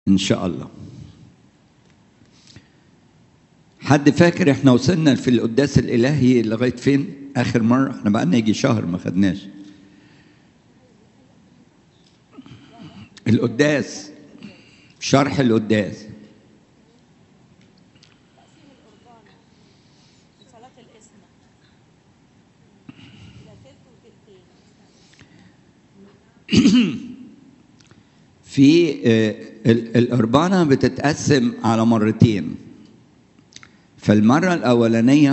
ان شاء الله حد فاكر احنا وصلنا في القداس الالهي لغايه فين اخر مره احنا بقى يجي شهر ما خدناش القداس شرح القداس صلاة الإسمة إلى تلت وتلتين في آه، ال- الأربانة بتتقسم على مرتين فالمرة الأولانية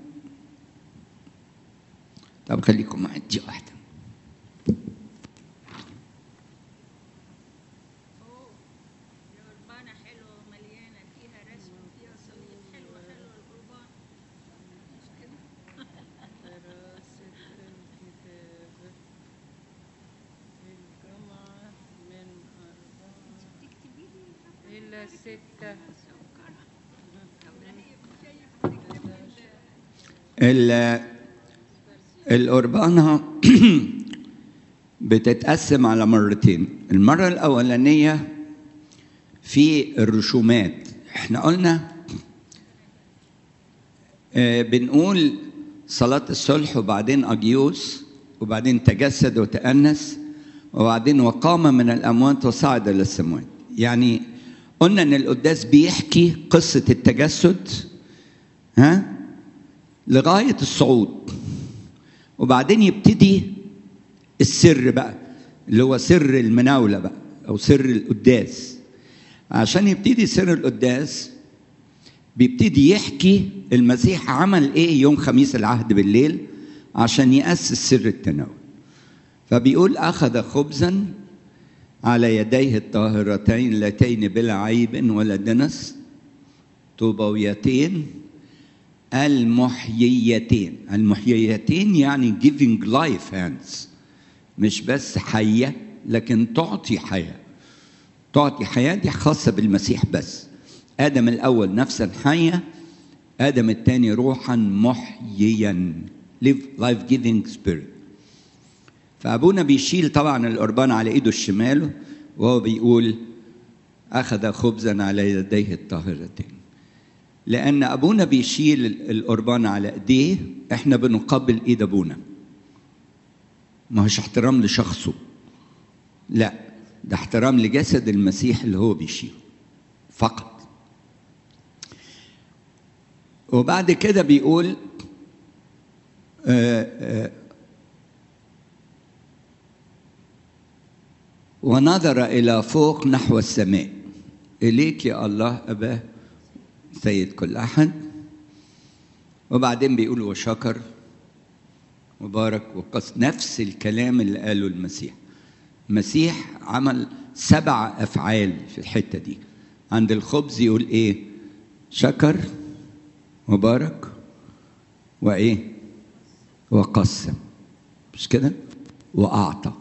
طب خليكم معايا دي واحدة القربانة حلوة ومليانة فيها رسم وفيها صليب حلوة حلوة القربان مش كده؟ دراسة الكتاب الجمعة من أربعة تكتبي لي إلى ستة ال- الأربانة بتتقسم على مرتين المرة الأولانية في الرسومات احنا قلنا آه، بنقول صلاة الصلح وبعدين أجيوس وبعدين تجسد وتأنس وبعدين وقام من الأموات وصعد إلى السماوات يعني قلنا إن القداس بيحكي قصة التجسد ها لغاية الصعود وبعدين يبتدي السر بقى اللي هو سر المناولة بقى أو سر القداس عشان يبتدي سر القداس بيبتدي يحكي المسيح عمل ايه يوم خميس العهد بالليل عشان يأسس سر التناول فبيقول أخذ خبزا على يديه الطاهرتين اللتين بلا عيب ولا دنس طوبويتين المحييتين المحييتين يعني giving life hands مش بس حية لكن تعطي حياة تعطي حياة دي خاصة بالمسيح بس آدم الأول نفسا حية آدم الثاني روحا محييا live life giving spirit فأبونا بيشيل طبعا القربان على إيده الشمال وهو بيقول أخذ خبزا على يديه الطاهرتين لأن أبونا بيشيل القربان على إيديه إحنا بنقبل إيد أبونا ما هوش احترام لشخصه لا ده احترام لجسد المسيح اللي هو بيشيله فقط وبعد كده بيقول آه آه ونظر إلى فوق نحو السماء إليك يا الله أباه سيد كل أحد وبعدين بيقول وشكر وبارك وقص نفس الكلام اللي قاله المسيح المسيح عمل سبع أفعال في الحتة دي عند الخبز يقول إيه شكر وبارك وإيه وقسم مش كده وأعطى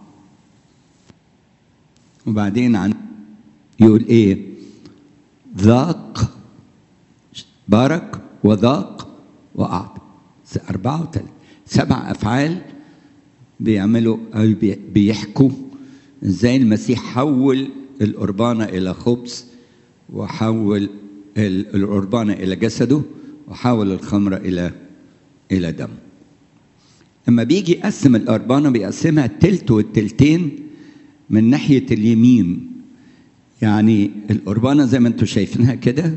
وبعدين عن يقول ايه ذاق بارك وذاق واعطى أربعة وثلاثة سبع أفعال بيعملوا أو بي- بيحكوا إزاي المسيح حول القربانة إلى خبز وحول ال- القربانة إلى جسده وحول الخمر إلى إلى دم لما بيجي يقسم القربانة بيقسمها التلت والتلتين من ناحية اليمين يعني القربانة زي ما انتم شايفينها كده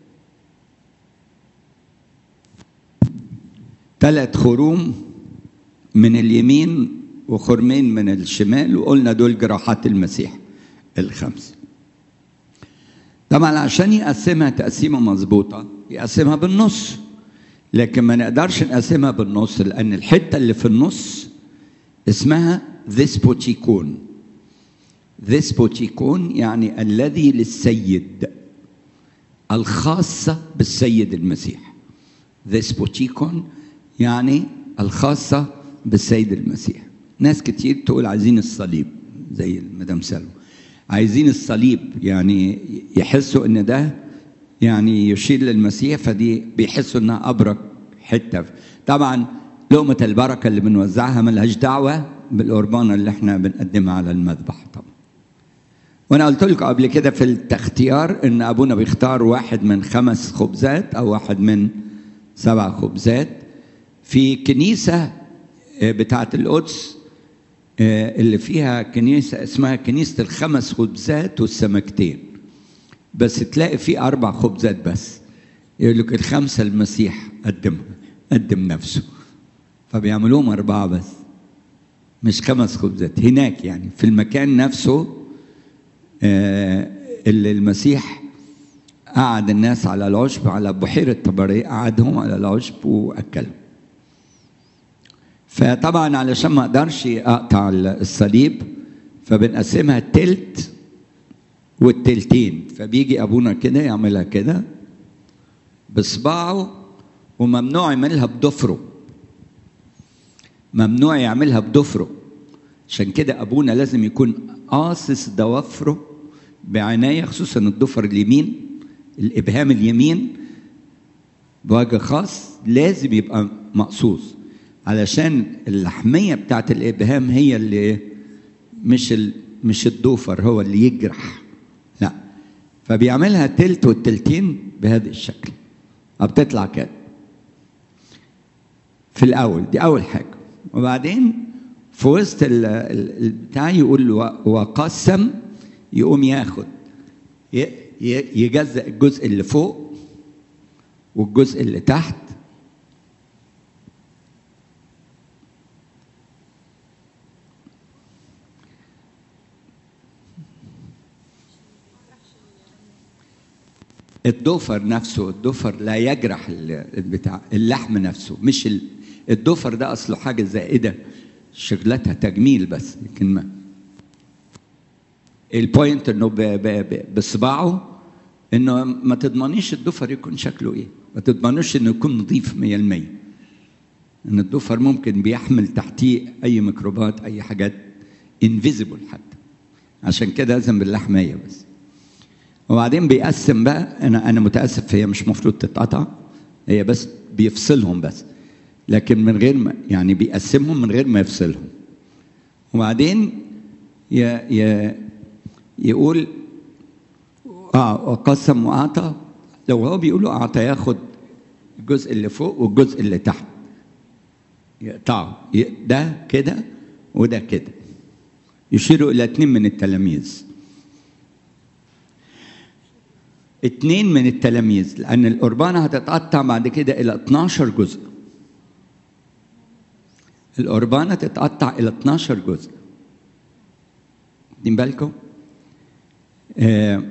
ثلاث خروم من اليمين وخرمين من الشمال وقلنا دول جراحات المسيح الخمس طبعا عشان يقسمها تقسيمه مظبوطه يقسمها بالنص لكن ما نقدرش نقسمها بالنص لان الحته اللي في النص اسمها ذيسبوتيكون ذيسبوتيكون يعني الذي للسيد الخاصة بالسيد المسيح ذيسبوتيكون يعني الخاصة بالسيد المسيح ناس كتير تقول عايزين الصليب زي المدام سلوى عايزين الصليب يعني يحسوا ان ده يعني يشير للمسيح فدي بيحسوا انها ابرك حته طبعا لقمه البركه اللي بنوزعها ملهاش دعوه بالقربانه اللي احنا بنقدمها على المذبح طبعا وانا قلت لكم قبل كده في الاختيار ان ابونا بيختار واحد من خمس خبزات او واحد من سبع خبزات في كنيسه آه، بتاعه القدس آه، اللي فيها كنيسه اسمها كنيسه الخمس خبزات والسمكتين بس تلاقي في اربع خبزات بس يقول لك الخمسه المسيح قدمها قدم نفسه فبيعملوهم اربعه بس مش خمس خبزات هناك يعني في المكان نفسه آه، اللي المسيح قعد الناس على العشب على بحيرة طبرية قعدهم على العشب وأكلهم فطبعا علشان ما اقدرش اقطع الصليب فبنقسمها تلت والتلتين فبيجي ابونا كده يعملها كده بصباعه وممنوع يعملها بضفره ممنوع يعملها بضفره عشان كده ابونا لازم يكون قاصص ضوافره بعنايه خصوصا الضفر اليمين الابهام اليمين بوجه خاص لازم يبقى مقصوص علشان اللحميه بتاعت الابهام هي اللي مش ال مش الضفر هو اللي يجرح لا فبيعملها تلت والتلتين بهذا الشكل أو بتطلع كده في الاول دي اول حاجه وبعدين في وسط ال- ال- البتاع يقول له وقسم يقوم ياخد ي- ي- يجزأ الجزء اللي فوق والجزء اللي تحت الضفر نفسه الضفر لا يجرح ال- البتاع اللحم نفسه مش ال- الضفر ده اصله حاجه زائده شغلتها تجميل بس لكن ما البوينت انه ب- ب- ب- بصباعه انه ما تضمنيش الضفر يكون شكله ايه ما تضمنوش انه يكون نظيف 100% ان الضفر ممكن بيحمل تحتيه اي ميكروبات اي حاجات انفيزيبل حتى عشان كده لازم باللحميه بس وبعدين بيقسم بقى انا انا متاسف هي مش مفروض تتقطع هي بس بيفصلهم بس لكن من غير ما يعني بيقسمهم من غير ما يفصلهم وبعدين ي ي يقول اه وقسم واعطى لو هو بيقول له اعطى ياخد الجزء اللي فوق والجزء اللي تحت يقطعه ي- ده كده وده كده يشيروا الى اثنين من التلاميذ اتنين من التلاميذ لأن القربانة هتتقطع بعد كده إلى 12 جزء القربانة تتقطع إلى 12 جزء واخدين بالكم؟ آه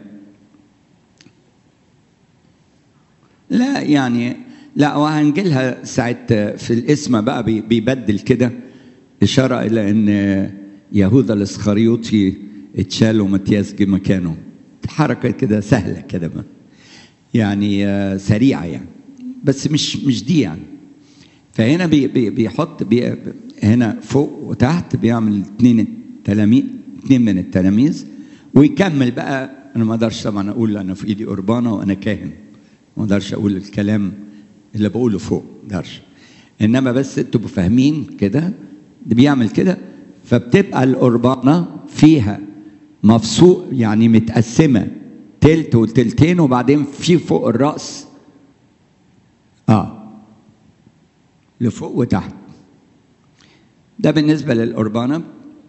لا يعني لا وهنجيلها ساعة في الاسم بقى بي- بيبدل كده إشارة إلى إن يهوذا الإسخريوطي اتشال ومتياس جه مكانه حركة كده سهلة كده بقى. يعني آه، سريعة يعني بس مش مش دي يعني فهنا بي بي بيحط بي هنا فوق وتحت بيعمل اثنين التلاميذ اثنين من التلاميذ ويكمل بقى انا ما اقدرش طبعا اقول انا في ايدي قربانه وانا كاهن ما اقدرش اقول الكلام اللي بقوله فوق ما اقدرش انما بس تبقوا فاهمين كده ده بيعمل كده فبتبقى القربانه فيها مفصول يعني متقسمه تلت وتلتين وبعدين في فوق الراس اه لفوق وتحت ده بالنسبة للقربانة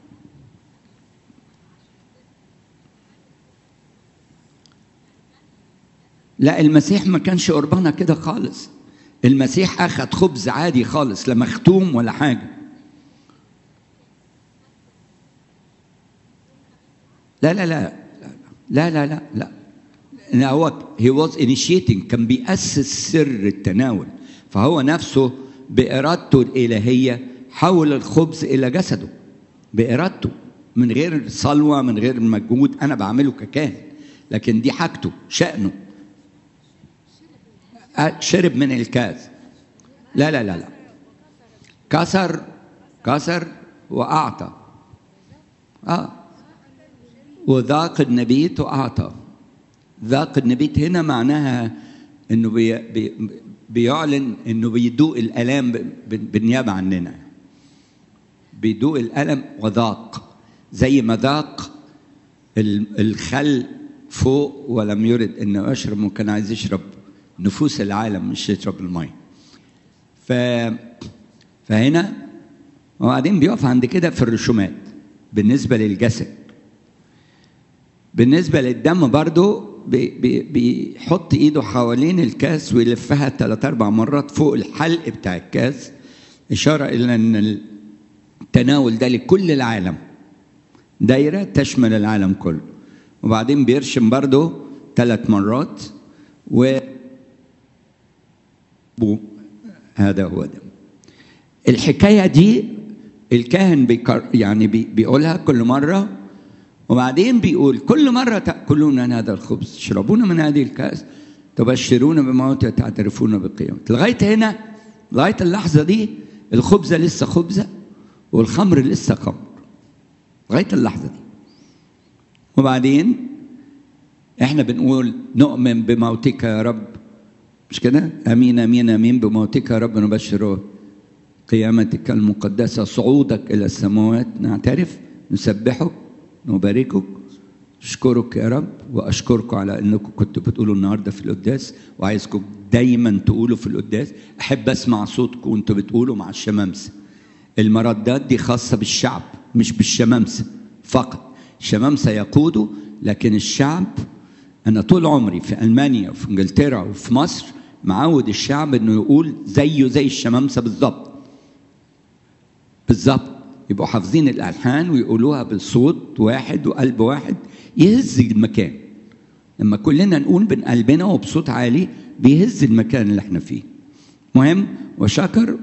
لا المسيح ما كانش قربانة كده خالص المسيح أخذ خبز عادي خالص لا مختوم ولا حاجة لا لا لا لا لا لا لا لا هو he was initiating كان بيأسس سر التناول فهو نفسه بإرادته الإلهية حول الخبز إلى جسده بإرادته من غير صلوة من غير مجهود أنا بعمله ككاهن لكن دي حاجته شأنه أه، شرب من الكاس لا لا لا لا كسر كسر وأعطى آه وذاق النبيت وأعطى ذاق النبيت هنا معناها انه بي بي بيعلن انه بيدوق الالام ب- ب- بالنيابه عننا بيدوق الالم وذاق زي ما ذاق ال- الخل فوق ولم يرد انه يشرب وكان عايز يشرب نفوس العالم مش يشرب الميه ف فهنا وبعدين بيقف عند كده في الرسومات بالنسبه للجسد بالنسبه للدم برضو بي بي بيحط ايده حوالين الكاس ويلفها ثلاث اربع مرات فوق الحلق بتاع الكاس اشاره الى ان التناول ده لكل العالم دايره تشمل العالم كله وبعدين بيرشم برضو ثلاث مرات و بو. هذا هو ده الحكايه دي الكاهن بيكر يعني بي بيقولها كل مره وبعدين بيقول كل مره تاكلون من هذا الخبز تشربون من هذه الكاس تبشرون بموت وتعترفون بقيامته لغايه هنا لغايه اللحظه دي الخبزه لسه خبزه والخمر لسه خمر لغايه اللحظه دي وبعدين احنا بنقول نؤمن بموتك يا رب مش كده امين امين امين بموتك يا رب نبشر قيامتك المقدسه صعودك الى السماوات نعترف نسبحك نباركك اشكرك يا رب واشكركم على انكم كنتوا بتقولوا النهارده في القداس وعايزكم دايما تقولوا في القداس احب اسمع صوتكم وانتوا بتقولوا مع الشمامسه المردات دي خاصه بالشعب مش بالشمامسه فقط الشمامسه يقودوا لكن الشعب انا طول عمري في المانيا وفي انجلترا وفي مصر معود الشعب انه يقول زيه زي الشمامسه بالظبط بالظبط يبقوا حافظين الالحان ويقولوها بصوت واحد وقلب واحد يهز المكان لما كلنا نقول من قلبنا وبصوت عالي بيهز المكان اللي احنا فيه مهم وشكر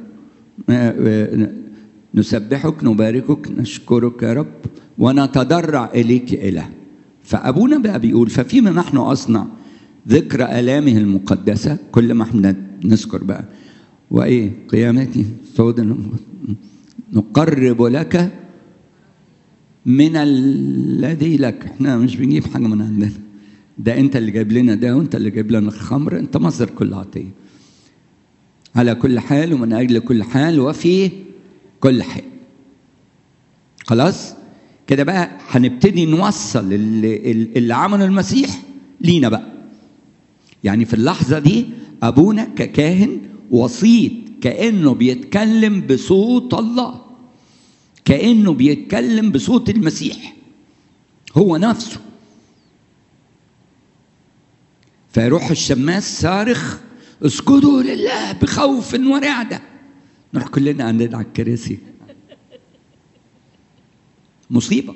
نسبحك نباركك نشكرك يا رب ونتضرع اليك اله فابونا بقى بيقول ففيما نحن اصنع ذكر الامه المقدسه كل ما احنا نذكر بقى وايه قيامتي صعود نقرب لك من الذي لك احنا مش بنجيب حاجه من عندنا ده انت اللي جايب لنا ده وانت اللي جايب لنا الخمر انت مصدر كل عطيه على كل حال ومن اجل كل حال وفي كل حال خلاص كده بقى هنبتدي نوصل اللي, اللي عمله المسيح لينا بقى يعني في اللحظه دي ابونا ككاهن وسيط كانه بيتكلم بصوت الله كانه بيتكلم بصوت المسيح هو نفسه فيروح الشماس صارخ اسجدوا لله بخوف ورعده نروح كلنا قاعدين على الكراسي مصيبه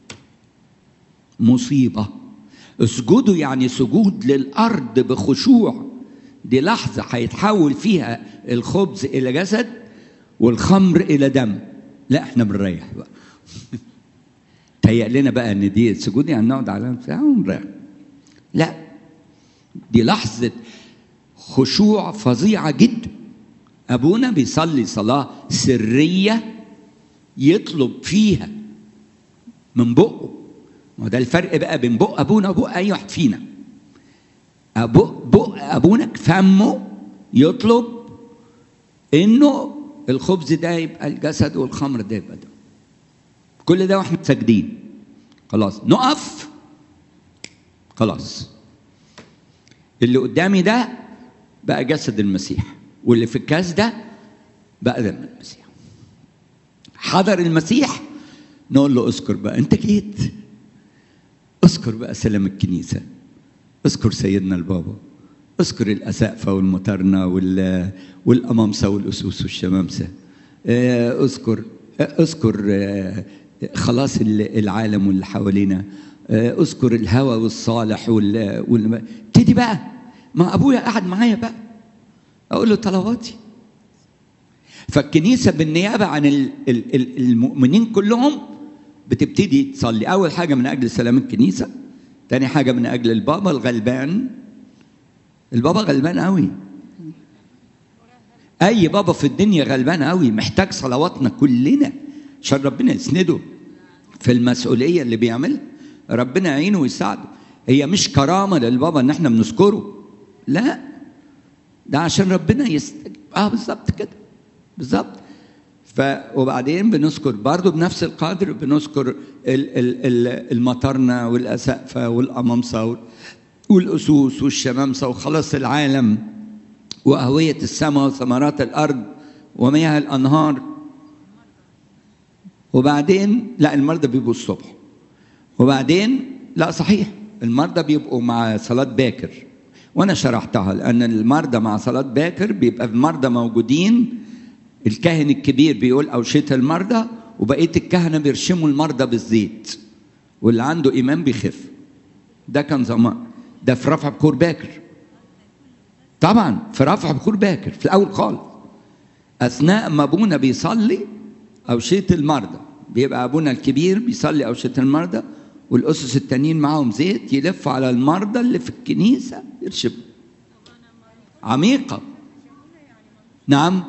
مصيبه اسجدوا يعني سجود للارض بخشوع دي لحظه هيتحول فيها الخبز الى جسد والخمر الى دم لا احنا بنريح بقى تهيأ لنا بقى ان دي السجود يعني نقعد على ساعه ونريح لا دي لحظه خشوع فظيعه جدا ابونا بيصلي صلاه سريه يطلب فيها من بقه وده الفرق بقى بين بق ابونا وبق اي واحد فينا بق بق ابونا فمه يطلب انه الخبز ده يبقى الجسد والخمر ده يبقى ده كل ده واحنا ساجدين خلاص نقف خلاص اللي قدامي ده بقى جسد المسيح واللي في الكاس ده بقى دم المسيح حضر المسيح نقول له اذكر بقى انت جيت اذكر بقى سلام الكنيسه اذكر سيدنا البابا اذكر الاسقفه والمطرنه وال والامامسه والاسوس والشمامسه اذكر اذكر خلاص العالم واللي حوالينا اذكر الهوى والصالح وال, وال... ابتدي بقى ما ابويا قاعد معايا بقى اقول له طلباتي فالكنيسه بالنيابه عن المؤمنين كلهم بتبتدي تصلي اول حاجه من اجل سلام الكنيسه تاني حاجه من اجل البابا الغلبان البابا غلبان قوي اي بابا في الدنيا غلبان قوي محتاج صلواتنا كلنا عشان ربنا يسنده في المسؤوليه اللي بيعملها ربنا يعينه ويساعده هي مش كرامه للبابا ان احنا بنذكره لا ده عشان ربنا يست... اه بالظبط كده بالظبط ف وبعدين بنذكر برضه بنفس القدر بنذكر ال- ال- ال- المطرنة والأسقفة والأمامسة وال- والأسوس والشمامسة وخلاص العالم وأهوية السماء وثمرات الأرض ومياه الأنهار وبعدين لا المرضى بيبقوا الصبح وبعدين لا صحيح المرضى بيبقوا مع صلاة باكر وأنا شرحتها لأن المرضى مع صلاة باكر بيبقى المرضى موجودين الكاهن الكبير بيقول أوشية المرضى وبقية الكهنة بيرشموا المرضى بالزيت واللي عنده إيمان بيخف ده كان زمان ده في رفع بخور باكر طبعا في رفع بخور باكر في الأول خالص أثناء ما أبونا بيصلي أوشية المرضى بيبقى أبونا الكبير بيصلي أوشية المرضى والأسس التانيين معاهم زيت يلفوا على المرضى اللي في الكنيسة يرشبوا عميقة نعم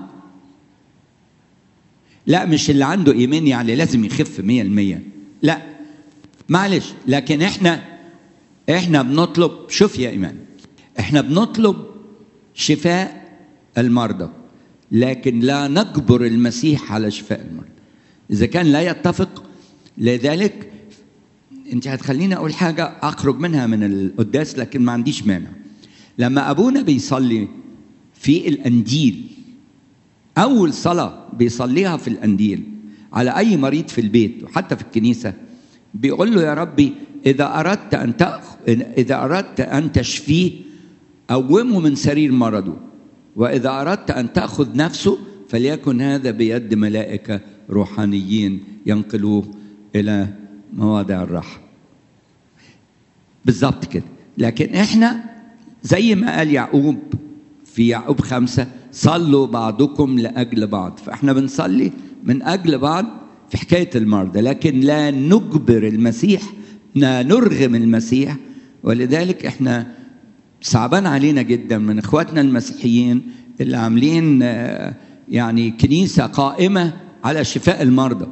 لا مش اللي عنده إيمان يعني لازم يخف مية المية لا معلش لكن احنا احنا بنطلب شوف يا إيمان احنا بنطلب شفاء المرضى لكن لا نجبر المسيح على شفاء المرضى إذا كان لا يتفق لذلك أنت هتخليني أقول حاجة أخرج منها من القداس لكن ما عنديش مانع لما أبونا بيصلي في الأنديل أول صلاة بيصليها في الأنديل على أي مريض في البيت وحتى في الكنيسة بيقول له يا ربي إذا أردت أن تأخ... إذا أردت أن تشفيه قومه من سرير مرضه وإذا أردت أن تأخذ نفسه فليكن هذا بيد ملائكة روحانيين ينقلوه إلى مواضع الراحة بالظبط كده لكن احنا زي ما قال يعقوب في يعقوب خمسة صلوا بعضكم لأجل بعض فاحنا بنصلي من أجل بعض في حكاية المرضى لكن لا نجبر المسيح لا نرغم المسيح ولذلك احنا صعبان علينا جدا من اخواتنا المسيحيين اللي عاملين آه، يعني كنيسة قائمة على شفاء المرضى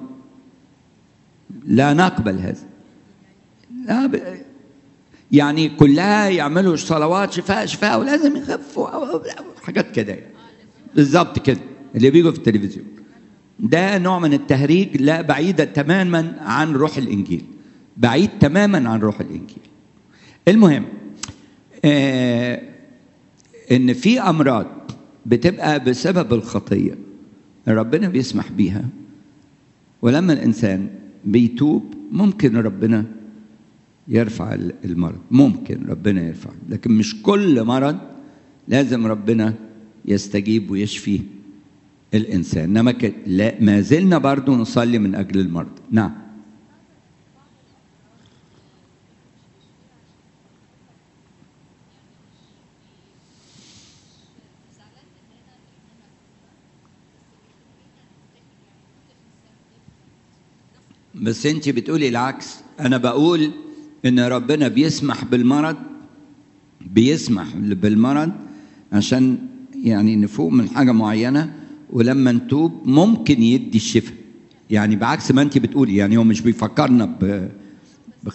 لا نقبل هذا لا ب... يعني كلها يعملوا صلوات شفاء شفاء ولازم يخفوا أو- أو- حاجات كده يعني. بالظبط كده اللي بيجوا في التلفزيون ده نوع من التهريج لا بعيدة تماما عن روح الإنجيل بعيد تماما عن روح الإنجيل المهم آه ان في امراض بتبقى بسبب الخطيه ربنا بيسمح بيها ولما الانسان بيتوب ممكن ربنا يرفع ال- المرض ممكن ربنا يرفع لكن مش كل مرض لازم ربنا يستجيب ويشفي الانسان انما ك- لا ما زلنا برضو نصلي من اجل المرض نعم بس انت بتقولي العكس انا بقول ان ربنا بيسمح بالمرض بيسمح بالمرض عشان يعني نفوق من حاجه معينه ولما نتوب ممكن يدي الشفاء يعني بعكس ما انت بتقولي يعني هو مش بيفكرنا ب ب-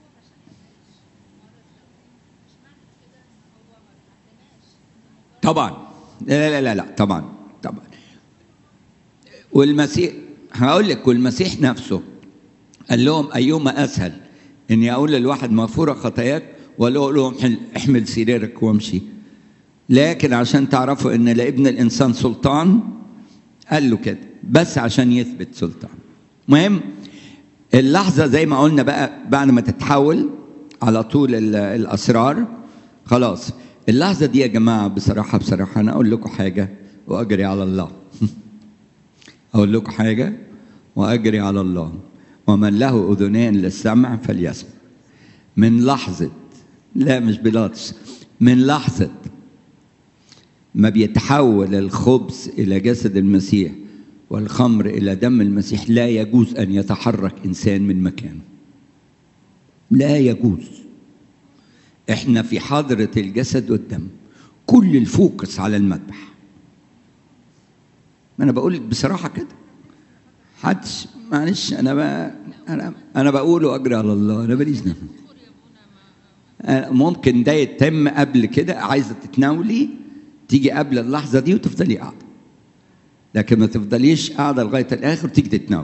طبعا لا لا لا لا طبعا طبعا والمسيح هقول لك والمسيح نفسه قال لهم ايهما اسهل اني اقول للواحد مغفوره خطاياك ولا اقول لهم حل- احمل سريرك وامشي لكن عشان تعرفوا ان لابن الانسان سلطان قال له كده بس عشان يثبت سلطان مهم اللحظه زي ما قلنا بقى بعد ما تتحول على طول ال- الاسرار خلاص اللحظه دي يا جماعه بصراحه بصراحه انا اقول لكم حاجه واجري على الله أقول لكم حاجة وأجري على الله ومن له أذنين للسمع فليسمع من لحظة لا مش بلاطس من لحظة ما بيتحول الخبز إلى جسد المسيح والخمر إلى دم المسيح لا يجوز أن يتحرك إنسان من مكانه لا يجوز احنا في حضرة الجسد والدم كل الفوكس على المذبح ما انا بقول بصراحه كده حدش معلش انا بقى انا انا بقول واجري على الله انا ماليش نفس أنا ممكن ده يتم قبل كده عايزه تتناولي تيجي قبل اللحظه دي وتفضلي قاعده لكن ما تفضليش قاعده لغايه الاخر وتيجي تتناول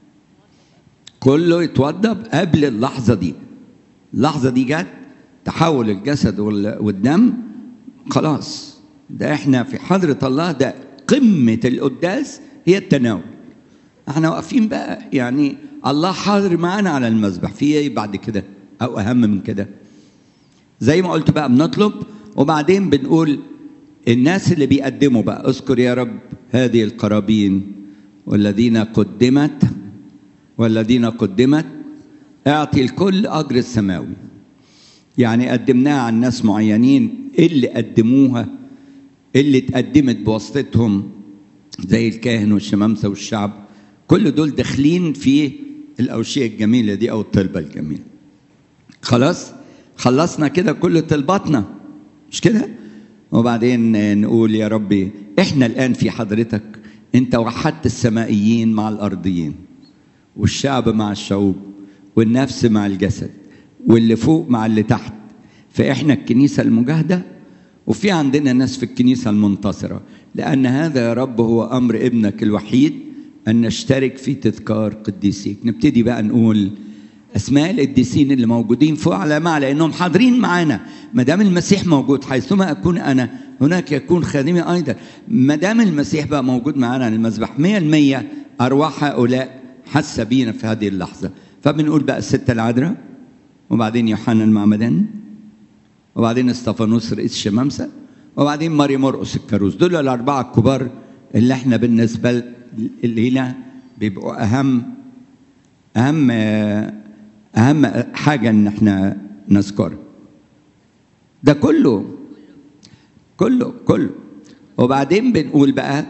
كله يتوضب قبل اللحظه دي اللحظه دي جت تحول الجسد وال- والدم خلاص ده احنا في حضره الله ده قمه القداس هي التناول احنا واقفين بقى يعني الله حاضر معانا على المذبح في ايه بعد كده او اهم من كده زي ما قلت بقى بنطلب وبعدين بنقول الناس اللي بيقدموا بقى اذكر يا رب هذه القرابين والذين قدمت والذين قدمت اعطي الكل اجر السماوي يعني قدمناها عن ناس معينين اللي قدموها اللي اتقدمت بواسطتهم زي الكاهن والشمامسه والشعب كل دول داخلين في الاوشيه الجميله دي او الطلبه الجميله خلاص خلصنا كده كل طلباتنا مش كده وبعدين نقول يا ربي احنا الان في حضرتك انت وحدت السمائيين مع الارضيين والشعب مع الشعوب والنفس مع الجسد واللي فوق مع اللي تحت فاحنا الكنيسه المجاهده وفي عندنا ناس في الكنيسه المنتصره لان هذا يا رب هو امر ابنك الوحيد ان نشترك في تذكار قديسيك نبتدي بقى نقول اسماء القديسين اللي موجودين فوق على مع لانهم حاضرين معانا ما دام المسيح موجود حيثما اكون انا هناك يكون خادمي ايضا ما دام المسيح بقى موجود معانا على المذبح 100% ارواح هؤلاء حاسه بينا في هذه اللحظه فبنقول بقى السته العذراء وبعدين يوحنا المعمدان وبعدين استفانوس رئيس الشمامسه وبعدين ماري مرقس الكاروس دول الاربعه الكبار اللي احنا بالنسبه لينا بيبقوا اهم اهم اهم حاجه ان احنا نذكرها ده كله كله كله وبعدين بنقول بقى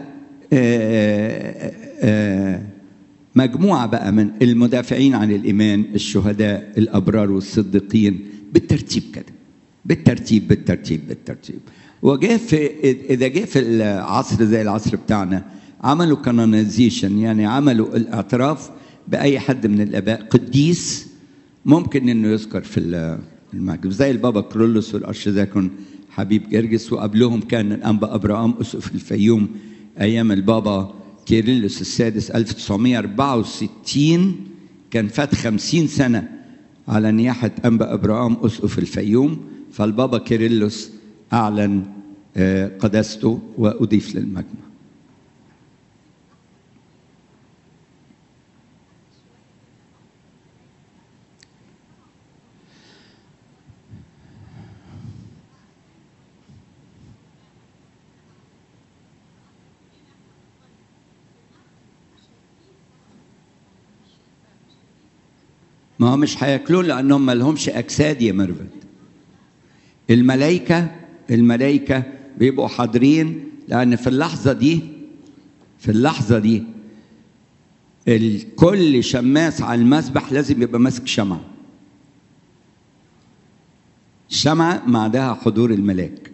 آه، آه، مجموعه بقى من المدافعين عن الايمان الشهداء الابرار والصديقين بالترتيب كده بالترتيب بالترتيب بالترتيب وجاء في اذا جه في العصر زي العصر بتاعنا عملوا كانونيزيشن يعني عملوا الاعتراف باي حد من الاباء قديس ممكن انه يذكر في المجلس زي البابا كرولوس والارشدياكون حبيب جرجس وقبلهم كان الانبا ابراهام اسقف الفيوم ايام البابا كيرلس السادس 1964 كان فات 50 سنه على نياحه انبا ابراهام اسقف الفيوم فالبابا كيرلس اعلن آه، قداسته واضيف للمجمع ما هو مش هياكلون لانهم ما لهمش اجساد يا ميرفت الملائكه الملائكه بيبقوا حاضرين لان في اللحظه دي في اللحظه دي الكل شماس على المسبح لازم يبقى ماسك شمعه الشمعه بعدها حضور الملاك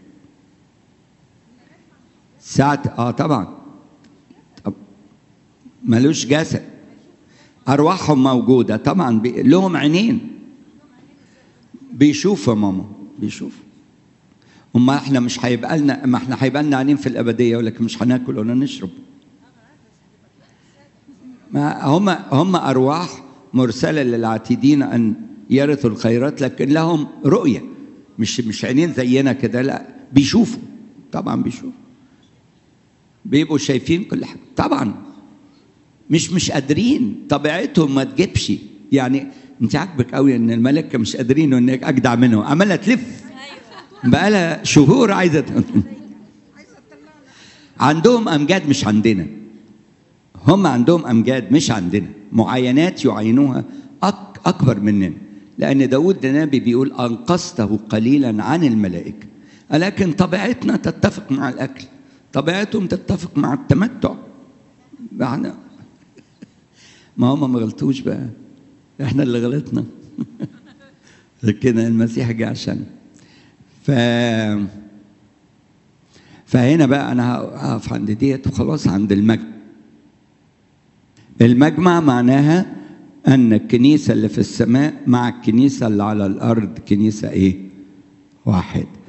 ساعة اه طبعا طب ملوش جسد ارواحهم موجوده طبعا بي... لهم عينين بيشوفوا يا ماما بيشوفوا اما احنا مش هيبقى لنا ما احنا هيبقى لنا عينين في الابديه ولكن مش هناكل ولا نشرب ما هم هم ارواح مرسله للعاتدين ان يرثوا الخيرات لكن لهم رؤيه مش مش عينين زينا كده لا بيشوفوا طبعا بيشوفوا بيبقوا شايفين كل حاجه طبعا مش مش قادرين طبيعتهم ما تجيبش يعني انت عاجبك قوي ان الملائكه مش قادرين انك اجدع منهم عماله تلف بقالها شهور عايزه ت- عندهم امجاد مش عندنا هم عندهم امجاد مش عندنا معاينات يعينوها أك اكبر مننا لان داود النبي بيقول انقذته قليلا عن الملائكه لكن طبيعتنا تتفق مع الاكل طبيعتهم تتفق مع التمتع معنى ما هم ما غلطوش بقى احنا اللي غلطنا كده المسيح جه عشان ف فهنا بقى انا هقف عند ديت وخلاص عند المجمع المجمع معناها ان الكنيسه اللي في السماء مع الكنيسه اللي على الارض كنيسه ايه واحد